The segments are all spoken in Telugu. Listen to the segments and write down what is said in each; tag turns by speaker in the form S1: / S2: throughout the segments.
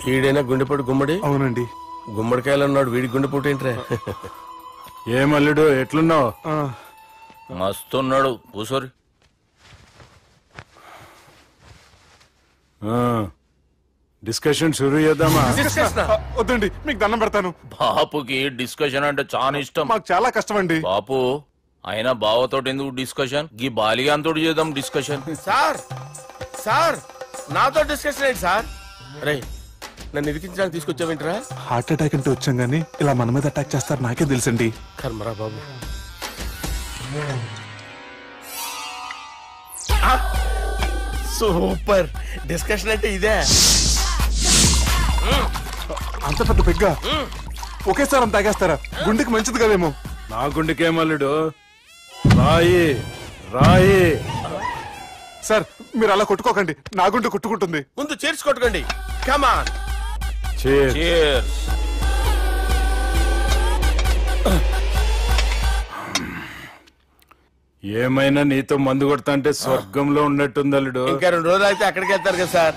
S1: ఈడైనా గుండెపోటు గుమ్మడి
S2: అవునండి
S1: గుమ్మడికాయలు అన్నాడు వీడి గుండెపోటు ఏంట్రా
S3: ఏం అల్లుడు ఎట్లున్నావు
S2: ఆ,
S4: మస్తున్నాడు కూసోరి
S3: డిస్కషన్ షురూ చేద్దామా
S2: ఆ, వద్దండి మీకు దండం పెడతాను
S4: బాపుకి డిస్కషన్ అంటే చాలా ఇష్టం
S2: మాకు చాలా కష్టం అండి
S4: బాపు అయినా బావతోటి ఎందుకు డిస్కషన్ గీ బాలిగాంతోటి చేద్దాం డిస్కషన్
S1: సార్ సార్ నాతో డిస్కషన్ ఏంటి సార్ రే నన్ను ఇరికించడానికి తీసుకొచ్చావేంట్రా
S2: హార్ట్ అటాక్ అంటే వచ్చాం గానీ ఇలా మన మీద అటాక్ చేస్తారు నాకే తెలుసండి
S1: కర్మరా బాబు సూపర్ డిస్కషన్ అంటే ఇదే
S2: అంత పెద్ద పెగ్గ ఒకేసారి అంత తాగేస్తారా గుండెకి మంచిది కదేమో
S3: నా గుండెకేం అల్లుడు రాయి రాయి
S2: సార్ మీరు అలా కొట్టుకోకండి నా గుండె కొట్టుకుంటుంది
S1: ముందు చేర్చి కొట్టుకోండి కమాన్
S3: Cheers.
S4: Cheers.
S3: ఏమైనా నీతో మందు కొడతా అంటే స్వర్గంలో ఉన్నట్టుంది అల్లుడు
S1: ఇంకా రెండు రోజులు అయితే అక్కడికి వెళ్తారు కదా సార్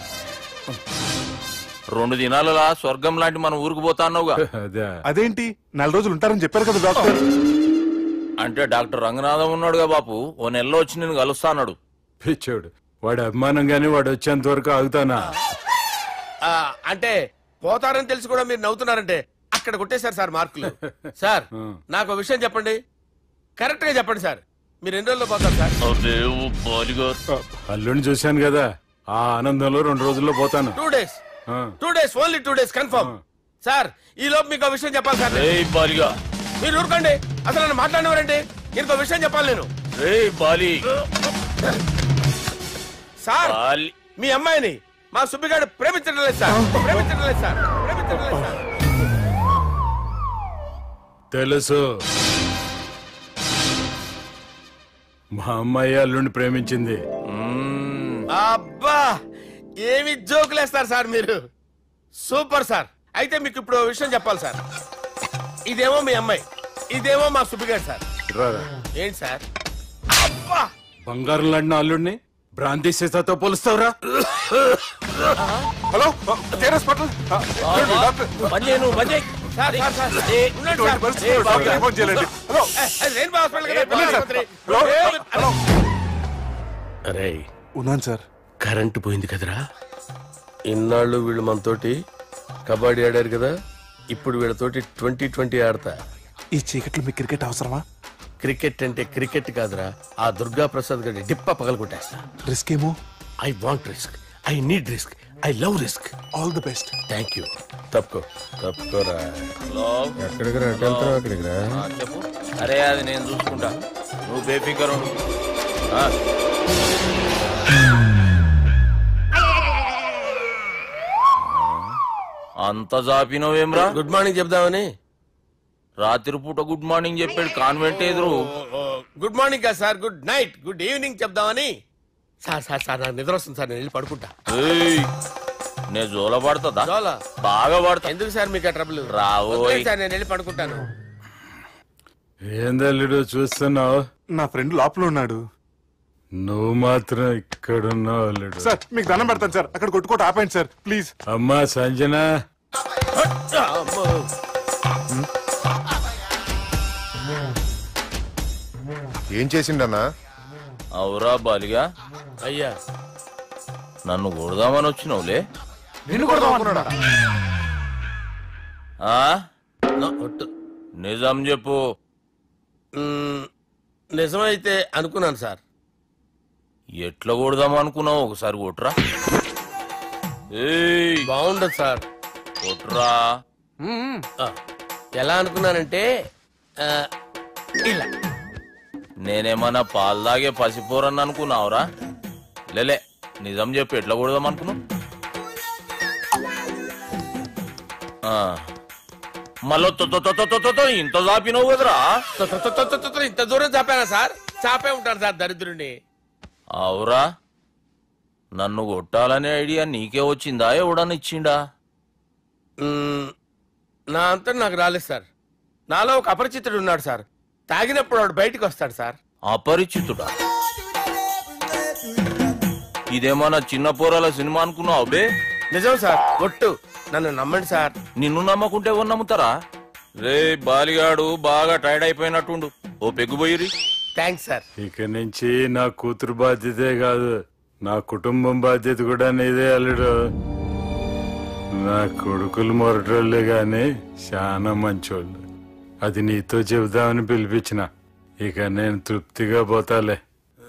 S4: రెండు దినాలలా స్వర్గం లాంటి మన ఊరికి పోతాన్నావుగా
S3: అదే
S2: అదేంటి నెల రోజులు ఉంటారని చెప్పారు కదా డాక్టర్
S4: అంటే డాక్టర్ రంగనాథం ఉన్నాడుగా బాపు ఓ నెలలో వచ్చి నేను కలుస్తా అన్నాడు
S3: పిచ్చోడు వాడి అభిమానంగానే వాడు వచ్చేంత వరకు ఆగుతానా
S1: ఆ, అంటే పోతారని తెలిసి కూడా మీరు నవ్వుతున్నారంటే అక్కడ కొట్టేశారు సార్ మార్కులు సార్ నాకు ఒక విషయం చెప్పండి కరెక్ట్ గా చెప్పండి సార్ మీరు ఎన్ని రోజుల్లో పోతారు సార్
S4: అరే ఓ బాలిగారు
S3: అల్లుడిని చూశాను కదా ఆ ఆనందంలో రెండు రోజుల్లో పోతాను
S1: టూ డేస్
S3: ఆ.
S1: Two days only two days confirm sir ఈ లోపు మీకు ఒక విషయం చెప్పాలి సార్ నేను.
S4: రేయ్ బాలిగా
S1: మీరు ఊరుకోండి అసలు నన్ను మాట్లాడినవారండి ఇంకో విషయం చెప్పాలి నేను
S4: రేయ్ బాలి
S1: సార్
S4: బాలి
S1: మీ అమ్మాయిని మా సుబ్బిగాడు ప్రేమించడం లేదు సార్ ప్రేమించడం లేదు సార్ ప్రేమించడం లేదు సార్
S3: తెలుసు మా అమ్మాయి అల్లుడిని ప్రేమించింది
S4: మ్మ్.
S1: అబ్బా ఏమి జోకులేస్తారు సార్ మీరు సూపర్ సార్ అయితే మీకు ఇప్పుడు ఓ విషయం చెప్పాలి సార్ ఇదేమో మీ అమ్మాయి ఇదేమో మా సుబ్బిగాడు సార్
S3: రారా.
S1: ఏంటి సార్ అబ్బా
S3: బంగారం లాంటిన అల్లుడిని భ్రాంతి సీతతో పోలుస్తావురా
S2: హలో కేరస్ పట్ల డాక్టర్
S4: పని చేయి నువ్వు, పని చేయి.
S1: సార్ సార్ సార్
S4: ఏ,
S1: ఉండండి
S2: ఇటువంటి
S1: సార్.
S2: పరిస్థితుల్లో డాక్టర్కి ఫోన్ చేయాలండి హలో
S1: ఏ, అది రెయిన్బో హాస్పిటల్ కదా,
S2: వెళ్ళండి సార్.
S1: ఆసుపత్రి.
S2: హలో హలో
S1: అరే
S2: ఉన్నాను సార్
S1: కరెంటు పోయింది కదరా ఇన్నాళ్ళు వీళ్ళు మనతోటి కబడ్డీ ఆడారు కదా ఇప్పుడు వీళ్ళతోటి ట్వంటీ ట్వంటీ ఆడతా
S2: ఈ చీకట్లో మీకు క్రికెట్ అవసరమా
S1: క్రికెట్ అంటే క్రికెట్ కాదురా ఆ దుర్గా ప్రసాద్ గారి డిప్ప పగల కొట్టేస్తా
S2: రిస్క్ ఏమో
S1: I want risk I need risk I love risk
S2: all the best
S1: thank you తప్పుకో తప్పుకోరా
S4: హలో
S1: ఎక్కడికి రా వెళ్తావు అక్కడికి రా
S4: ఆ, చెప్పు అరే అది నేను చూసుకుంటా నువ్వు బేఫికర్ ఉండు. ఆ. అంత జాపినవేమ్రా
S1: గుడ్ మార్నింగ్ చెప్దామని
S4: రాత్రి పూట గుడ్ మార్నింగ్ చెప్పాడు కాన్వెంట్ ఎదురు
S1: గుడ్ మార్నింగ్ కదా sir good night good evening చెప్దామని సార్ సార్ సార్ నాకు నిద్ర వస్తుంది సార్ నేను వెళ్ళి పడుకుంటా
S4: ఏయ్, నే జోల పడుతుందా
S1: చాలా
S4: బాగా పడతా
S1: ఎందుకు సార్ మీకు ఆ ట్రబుల్
S4: రావోయ్.
S1: సార్ నేను వెళ్ళి పడుకుంటాను
S3: ఏందల్లుడు చూస్తున్నావు
S2: నా ఫ్రెండ్ లోపల ఉన్నాడు
S3: నువ్వు మాత్రం ఇక్కడున్నావు అల్లుడు
S2: సార్ మీకు దండం పెడతాను సార్ అక్కడ కొట్టుకోట ఆపండి సార్ ప్లీజ్
S3: అమ్మా సంజన
S1: అమ్మో.
S5: ఏం చేసిండన్నా
S4: అవురా బాలిగా
S1: అయ్యా
S4: నన్ను కొడదామని వచ్చినావులే ఆ
S1: నా ఒట్టు.
S4: నిజం చెప్పు
S1: మ్మ్, నిజమైతే అనుకున్నాను సార్
S4: ఎట్లా కొడదాం అనుకున్నావు ఒకసారి కొట్రా ఏయ్
S1: బాగుండదు సార్
S4: కొట్రా
S1: ఆ, ఎలా అనుకున్నానంటే ఆ, ఇలా
S4: నేనేమన్నా పాలు తాగే పసిపోరని అనుకున్నావురా లేలే నిజం చెప్పు ఎట్లా కొడదాం అనుకున్నావు ఆ. మళ్ళా తొ- తొ- తొ- తొ- తొ- తొ- తొ ఇంత చాపినావు కదరా
S1: తొ- తొ- తొ- తొ- తొ- తొ- ఇంత దూరం చాపానా సార్ చాపే ఉంటారు సార్ దరిద్రుడిని
S4: అవురా నన్ను కొట్టాలనే ఐడియా నీకే వచ్చిందా ఎవడన్నా ఇచ్చిండా
S1: మ్మ్, నా అంతా నాకు రాలేదు సార్ నాలో ఒక అపరిచితుడు ఉన్నాడు సార్ తాగినప్పుడు వాడు బయటికి వస్తాడు సార్
S4: అపరిచితుడా ఇదేమన్నా చిన్న పోరాల సినిమా అనుకున్నావు బే
S1: నిజం సార్ ఒట్టు నన్ను నమ్మండి సార్
S4: నిన్ను నమ్మకుంటే ఎవరు నమ్ముతారా రే బాలిగాడు బాగా టైర్డ్ అయిపోయినట్టుండు ఓ పెగ్గుబోయిరి
S1: థ్యాంక్స్ సార్
S3: ఇక నుంచి నా కూతురు బాధ్యతే కాదు నా కుటుంబం బాధ్యత కూడా నీదే అల్లుడు నా కొడుకులు మొరటోళ్ళే గాని చాలా మంచోళ్ళు అది నీతో చెబుదామని పిలిపించిన ఇక నేను తృప్తిగా పోతాలే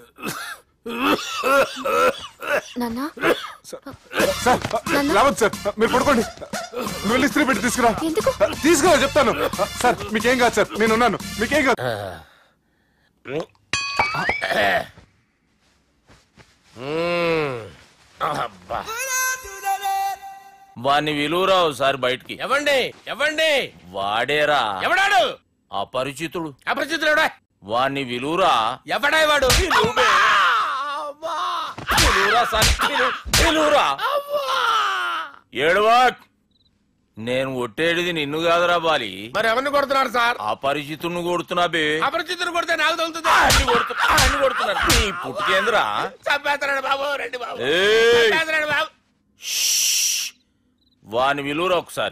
S6: నాన్న
S2: సార్ రావద్దు సార్ మీరు పడుకోండి నువ్వు వెళ్ళి ఇస్త్రీ పెట్టి తీసుకురా
S6: ఎందుకు?
S2: తీసుకురా చెప్తాను సార్ మీకేం కాదు సార్ నేను ఉన్నాను మీకేం కాదు
S1: మ్మ్. అబ్బా.
S4: వాణ్ణి విలువరా ఒకసారి బయటికి
S1: ఎవండి ఎవండి
S4: వాడేరా
S1: ఎవడాడు
S4: అపరిచితుడు
S1: అపరిచితుడు ఎవడా
S4: వాణ్ణి విలువరా
S1: ఎవడా వాడు
S4: విలువరా సన్ విలు- విలువరా ఏడవా నేను ఒట్టేడిది నిన్ను కాదురా బాలి
S1: మరి ఎవరిని కొడుతున్నారు సార్
S4: అపరిచితుడిని కొడుతున్నా బే
S1: అపరిచితుడు కొడితే నాకు తగులుతుంది
S4: అన్ని కొడుతున్నా అన్ని కొడుతున్నారు నీ పుట్టుకేంద్రా
S1: చంపేస్తున్నాడు బాబు రండి బాబు
S4: ఏయ్!
S1: చంపేస్తున్నాడు బాబు
S4: వాని విలువరా ఒకసారి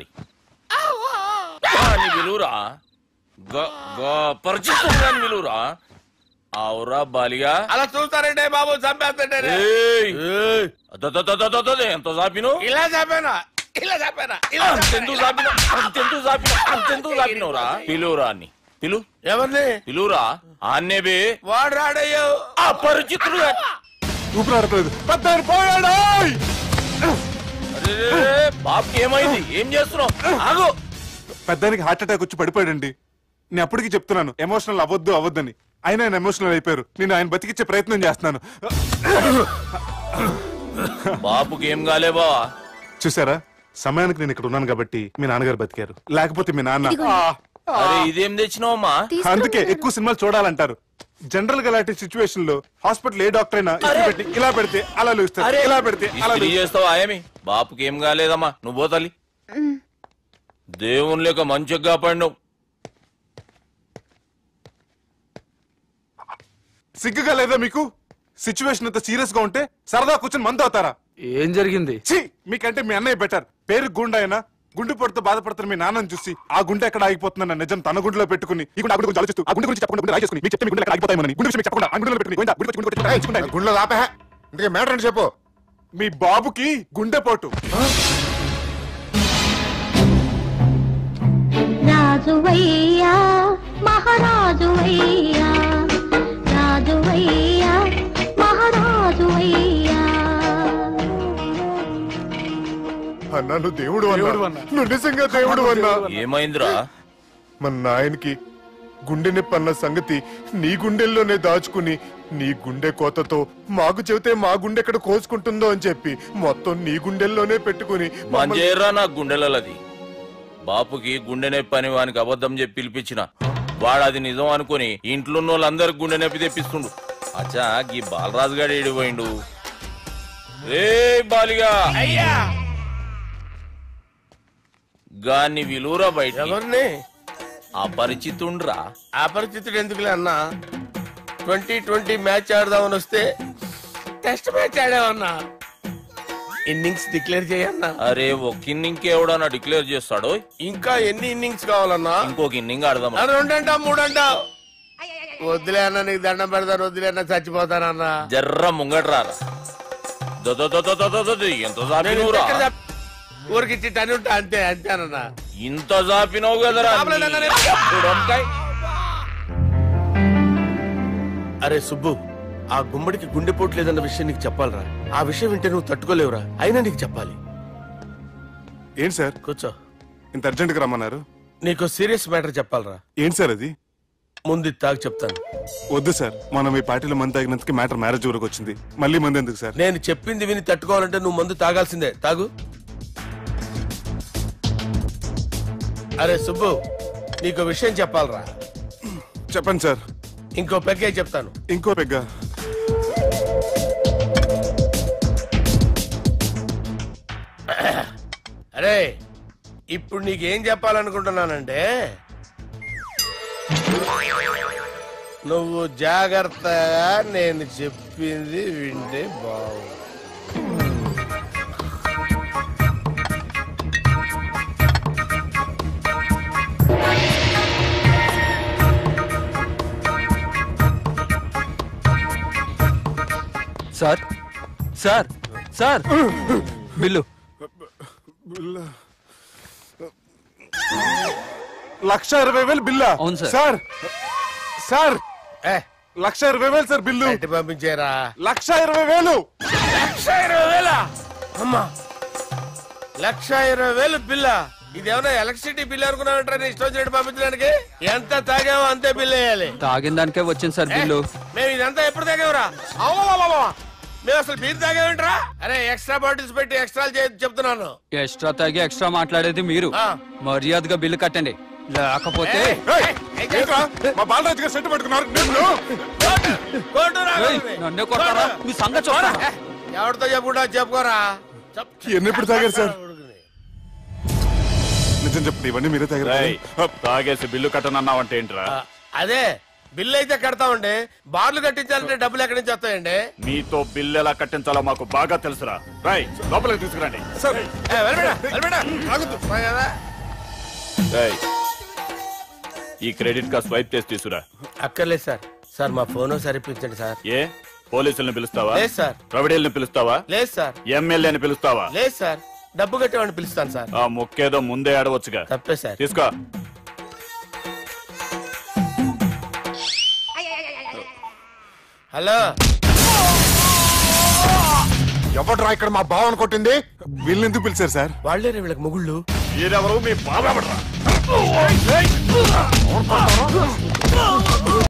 S4: వాని విలువరా గ- గ- పరిచితుడు గాని విలువరా అవురా బాలిగా
S1: అలా చూస్తారంటే బాబు చంపేస్తాడే
S4: ఏయ్! అదదదదదదద, ఎంత చాపిను
S1: ఇలా చంపానా ఇలా చంపానా ఇలా
S4: అంతెందుకు చాపిన అంతెందుకు చాపిన అంతెందుకు చాపినవురా పిలువురా అని పిలు
S1: ఎవరిని
S4: పిలువురా ఆన్నే బే
S1: వాడు రాడయ్యో
S4: అపరిచితుడు గాని.
S2: ఊపిరి ఆడట్లేదు పెద్ద ఆయన పోయాడు
S4: అరే, బాబుకి ఏమైంది ఏం చేస్తున్నావు ఆగు
S2: పెద్దానికి హార్ట్ అటాక్ వచ్చి పడిపోయాడండి నేను అప్పటికి చెప్తున్నాను ఎమోషనల్ అవ్వద్దు అవ్వద్దని ఆయన ఆయన ఎమోషనల్ అయిపోయారు నేను ఆయన బతికిచ్చే ప్రయత్నం చేస్తున్నాను
S4: బాబుకి ఏం కాలే బావా
S2: చూసారా సమయానికి నేను ఇక్కడ ఉన్నాను కాబట్టి మీ నాన్నగారు బతికారు లేకపోతే మీ నాన్న
S6: ఇదిగోండి.
S2: ఆ,
S4: అరే ఇదేం తెచ్చినావమ్మా
S6: తీసుకురా
S2: అందుకే
S6: నాన్న.
S2: ఎక్కువ సినిమాలు చూడాలంటారు జనరల్ గా అలాంటి సిచ్యువేషన్ లో హాస్పిటల్ ఏ డాక్టర్ అయినా ఇస్త్రీ పెట్టి ఇలా పెడితే అలా లూస్తారు ఇలా పెడితే అలా
S4: ఇస్త్రీ
S2: లూస్తారు.
S4: చేస్తావా ఏమి బాపుకి ఏం కాలేదమ్మా నువ్వు పోతల్లి దేవుని లేక మంచిగా కాపాడినావు
S2: సిగ్గుగా లేదా మీకు సిచ్యువేషన్ అంత సీరియస్ గా ఉంటే సరదా కూర్చొని మందు అవుతారా
S7: ఏం జరిగింది
S2: ఛీ మీకంటే మీ అన్నయ్య బెటర్ పేరు గుండె అయినా గుండె పొడితో బాధపడుతున్న మీ నాన్నని చూసి ఆ గుండె ఎక్కడ ఆగిపోతుందన్న నిజం తన గుండెలో పెట్టుకుని ఈ గుండె ఆ గుండె గురించి ఆలోచిస్తూ ఆ గుండె గురించి చెప్పకుండా గుండె రాజేసుకుని మీకు చెప్తే మీ గుండె ఎక్కడ ఆగిపోతాయని గుండె విషయం మీకు చెప్పకుండా ఆ గుండెలో పెట్టుకుని గుండె గుండె గుండె గుండె రాయించుకుంటాయి.
S5: గుండెలో ఆపే ఇంతకీ మ్యాటర్ అని చెప్పు
S2: మీ బాబుకి గుండెపోటు
S8: రాజువయ్యా మహారాజువయ్యా రాజువయ్యా మహారాజువయ్యా
S5: అన్నా నువ్వు దేవుడు అన్నా నువ్వు నిజంగా దేవుడు అన్నా
S4: ఏమైందిరా
S5: మన నాయనకి గుండె నొప్పి అన్న సంగతి నీ గుండెల్లోనే దాచుకుని నీ గుండె కోతతో మాకు చెబితే మా గుండె ఎక్కడ కోసుకుంటుందో అని చెప్పి మొత్తం నీ గుండెల్లోనే పెట్టుకుని మమ్మల్ని-
S4: మంజేర్రా నా గుండెలది బాపుకి గుండె నొప్పి అని వానికి అబద్ధం చెప్పి పిలిపించిన వాడు అది నిజం అనుకుని ఇంట్లో ఉన్న వాళ్ళందరికి గుండె నొప్పి తెప్పిస్తుండు అచ్చా గీ బాలరాజు గారు ఏడిపోయిండు రే బాలిగా
S1: అయ్యా
S4: గాన్ని విలువరా బయట
S1: ఎవరిని
S4: అపరిచితుండ్రా
S1: అపరిచితుడు ఎందుకులే అన్నా ట్వంటీ ట్వంటీ మ్యాచ్ ఆడదామని వస్తే టెస్ట్ మ్యాచ్ ఆడామన్నా ఇన్నింగ్స్ డిక్లేర్ చేయన్నా
S4: అరే ఒక ఇన్నింగ్ ఎవడన్నా డిక్లేర్ చేస్తాడో
S1: ఇంకా ఎన్ని ఇన్నింగ్స్ కావాలన్నా
S4: ఇంకొక ఇన్నింగ్ ఆడదాం
S1: ఆ, రెండంటా మూడంటావు వద్దులే అన్న నీకు దండం పెడతాను వద్దులే అన్న చచ్చిపోతానన్నా
S4: జర్ర ముంగట్రా ఎంత జాపినవురా
S1: ఊరికి టని ఉంటా అంతే అంతేనన్నా
S4: ఇంత జాపినవు కదరా
S1: ఆపలేదన్నా నేను.
S4: చూడు వంకాయ్.
S1: అరే సుబ్బు ఆ గుమ్మడికి గుండెపోటు లేదన్న విషయం నీకు చెప్పాలరా ఆ విషయం వింటే నువ్వు తట్టుకోలేవురా అయినా నీకు చెప్పాలి
S2: ఏంటి సార్
S1: కూర్చో
S2: ఇంత అర్జెంట్ గా రమ్మన్నారు
S1: నీకు సీరియస్ మ్యాటర్ చెప్పాలరా
S2: ఏంటి సార్ అది
S1: ముందు ఇది తాగు చెప్తాను
S2: వద్దు సార్ మనం ఈ పార్టీలో మంది తాగినందుకు మ్యాటర్ మ్యారేజ్ వరకు వచ్చింది మళ్ళీ మంది ఎందుకు సార్
S1: నేను చెప్పింది విని తట్టుకోవాలంటే నువ్వు మందు తాగాల్సిందే తాగు అరే సుబ్బు నీకు విషయం చెప్పాలరా
S2: చెప్పండి సార్
S1: ఇంకో పెగ్గే చెప్తాను
S2: ఇంకో పెగ్గ
S1: అరే ఇప్పుడు నీకేం చెప్పాలనుకుంటున్నానంటే నువ్వు జాగ్రత్తగా నేను చెప్పింది వింటే బాగు
S7: సార్ సార్ బిల్లు
S2: లక్ష ఇరవై వేలు బిల్లా
S7: అవును సార్.
S2: సార్ సార్
S1: ఏ
S2: లక్ష ఇరవై వేలు సార్ బిల్లు
S1: బయట పంపించేరా
S2: లక్ష ఇరవై వేలు
S1: లక్ష ఇరవై వేల అమ్మా లక్ష ఇరవై వేలు బిల్ల ఇదేమన్నా ఎలక్ట్రిసిటీ బిల్ అనుకున్నామంటారా నీ ఇష్టం వచ్చినట్టు పంపించడానికి ఎంత తాగామో అంతే బిల్ వేయాలి
S7: తాగిన దానికే వచ్చింది సార్
S1: ఏ,
S7: బిల్లు
S1: మేము ఇదంతా ఎప్పుడు తాగామరా అవ్వా మేము అసలు బీర్ తాగామేంట్రా అరే ఎక్స్ట్రా బాటిల్స్ పెట్టి ఎక్స్ట్రా చెప్తున్నాను
S7: ఎక్స్ట్రా తాగి ఎక్స్ట్రా మాట్లాడేది మీరు
S1: ఆ.
S7: మర్యాదగా బిల్లు కట్టండి లేకపోతే
S1: ఏయ్,
S2: ఏయ్,
S1: ఏయ్,
S2: ఏంట్రా? మా బాలరాజు గారు సెట్ పట్టుకున్నారు నేను
S1: కోటు, కోటు రా,
S7: ఏయ్,
S1: కోటు.
S7: నన్నే కొడతారా? మీ సంగతి చూస్తారా?
S1: ఏ, ఎవరితో చెప్పుకుంటా చెప్పుకోరా చెప్-
S2: ఎన్ని ఎప్పుడు తాగారు సార్? నిజం చెప్పండి ఇవన్నీ మీరే తాగారు
S3: తాగేసి బిల్లు కట్టనన్నావంటే ఏంట్రా
S1: ఆ, అదే బిల్లు అయితే కడతామండి బార్లు కట్టించాలంటే డబ్బులు ఎక్కడి నుంచి వస్తాయండి
S3: మీతో బిల్లు ఎలా కట్టించాలో మాకు బాగా తెలుసురా రై లోపలికి తీసుకురండి
S2: సార్
S1: ఏ, వెళ్ళిపోయినా, వెళ్ళిపోయినా. ఆగొద్దు. పోయి కదా.
S3: రేయ్, ఈ క్రెడిట్ కార్డ్ స్వైప్ చేసి తీసుకురా
S1: అక్కర్లేదు సార్ సార్ మా ఫోన్ సరిపించండి సార్
S3: ఏ పోలీసుల్ని పిలుస్తావా
S1: లేదు సార్
S3: ప్రొవిడీల్ని పిలుస్తావా
S1: లేదు సార్
S3: ఎమ్మెల్యేని పిలుస్తావా
S1: లేదు సార్ డబ్బు కట్టేవాడిని పిలుస్తాను సార్
S3: ఆ ముక్కేదో ముందే ఆడవచ్చుగా
S1: తప్పే సార్
S3: తీసుకో
S1: హలో
S5: ఎవడ్రా ఇక్కడ మా బావని కొట్టింది
S2: వీళ్ళని ఎందుకు పిలిచారు సార్
S1: వాళ్ళే వీళ్ళకి మొగుళ్ళు
S3: మీరెవరు మీ బాబా